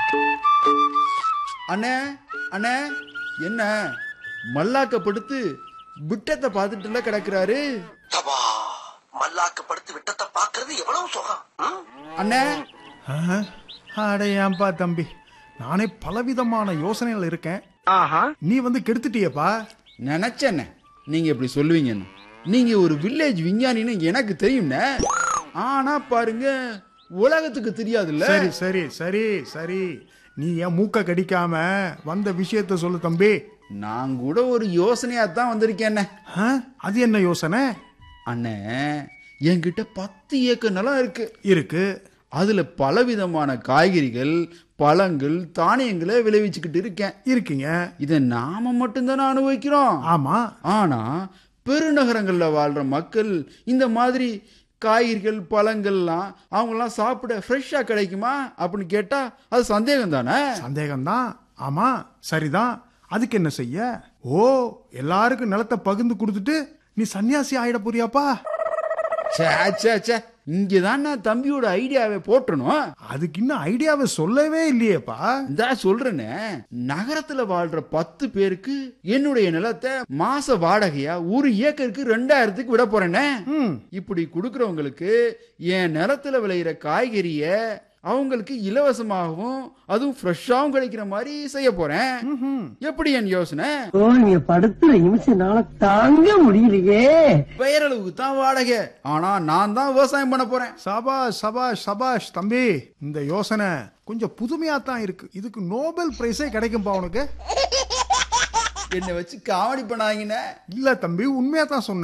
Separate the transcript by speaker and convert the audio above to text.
Speaker 1: அண்ணே அண்ணே என்ன மல்லாக்கப்படுத்து விட்டத்தை பார்த்துட்டுல கிடக்குறாரு
Speaker 2: தபா மல்லாக்கப்படுத்தி விட்டத்தை பாக்குறது எவ்வளவு சுகம் ம்?
Speaker 1: அண்ணே
Speaker 3: ஆ? அட ஏன்பா தம்பி நானே பலவிதமான யோசனைகள் இருக்கேன் நீ வந்து கெடுத்துட்டியப்பா
Speaker 1: நினைச்சேண்ணே நீங்க இப்படி சொல்லுவீங்கன்னு நீங்க ஒரு வில்லேஜ் விஞ்ஞானின்னு எனக்கு தெரியும்ண்ணே ஆனா பாருங்க உலகத்துக்கு தெரியாதுல்ல
Speaker 3: சரி சரி சரி சரி நீ ஏன் மூக்க கடிக்காம வந்த விஷயத்த சொல்லு தம்பி
Speaker 1: நான் கூட ஒரு யோசனையா தான் வந்திருக்கேண்ணே
Speaker 3: ஆ? அது என்ன யோசனை
Speaker 1: அண்ணே என்கிட்ட பத்து ஏக்கர் நிலம் இருக்கு
Speaker 3: இருக்கு
Speaker 1: அதுல பலவிதமான காய்கறிகள் பழங்கள் தானியங்களை விளைவிச்சுக்கிட்டு இருக்கேன்
Speaker 3: இருக்கீங்க
Speaker 1: இதை நாம மட்டும்தானே அனுபவிக்கிறோம்
Speaker 3: ஆமா
Speaker 1: ஆனா பெருநகரங்கள்ல வாழ்ற மக்கள் இந்த மாதிரி காய்கறிகள் பழங்கள்லாம் அவங்கெல்லாம் சாப்பிட ஃப்ரெஷ்ஷா கிடைக்குமா அப்படின்னு கேட்டா அது சந்தேகம் தானே
Speaker 3: சந்தேகம்தான் ஆமா சரிதான் அதுக்கு என்ன செய்ய ஓ எல்லாருக்கும் நிலத்தை பகிர்ந்து கொடுத்துட்டு நீ சன்னியாசி ஆயிட போறியாப்பா
Speaker 1: சே சே சே இங்கதான் நான் தம்பியோட ஐடியாவை போட்டணும்
Speaker 3: அதுக்கு இன்னும் ஐடியாவை சொல்லவே இல்லையேப்பா
Speaker 1: இந்த சொல்றேனே நகரத்துல வாழ்ற பத்து பேருக்கு என்னுடைய நிலத்தை மாச வாடகையா ஒரு ஏக்கருக்கு ரெண்டாயிரத்துக்கு விட போறேனே
Speaker 3: ம்
Speaker 1: இப்படி கொடுக்கறவங்களுக்கு என் நிலத்துல விளையிற காய்கறிய அவங்களுக்கு இலவசமாகவும் அதுவும் ஃப்ரெஷ்ஷாவும் கிடைக்கிற மாதிரி செய்ய போறேன் எப்படி என் யோசனை
Speaker 4: ஓ நீங்க படுத்துற நிமிஷம்னால தாங்க முடியலையே
Speaker 1: பெயரளவுக்கு தான் வாடகை ஆனா நான் தான் விவசாயம் பண்ண போறேன்
Speaker 3: சபாஷ் சபாஷ் சபாஷ் தம்பி இந்த யோசனை கொஞ்சம் புதுமையா தான் இருக்கு இதுக்கு நோபல் பிரைஸே கிடைக்கும்பா உனக்கு
Speaker 1: என்னை வச்சு காமெடி பண்ணாங்கன்னு
Speaker 3: இல்ல தம்பி உண்மையா தான் சொன்னேன்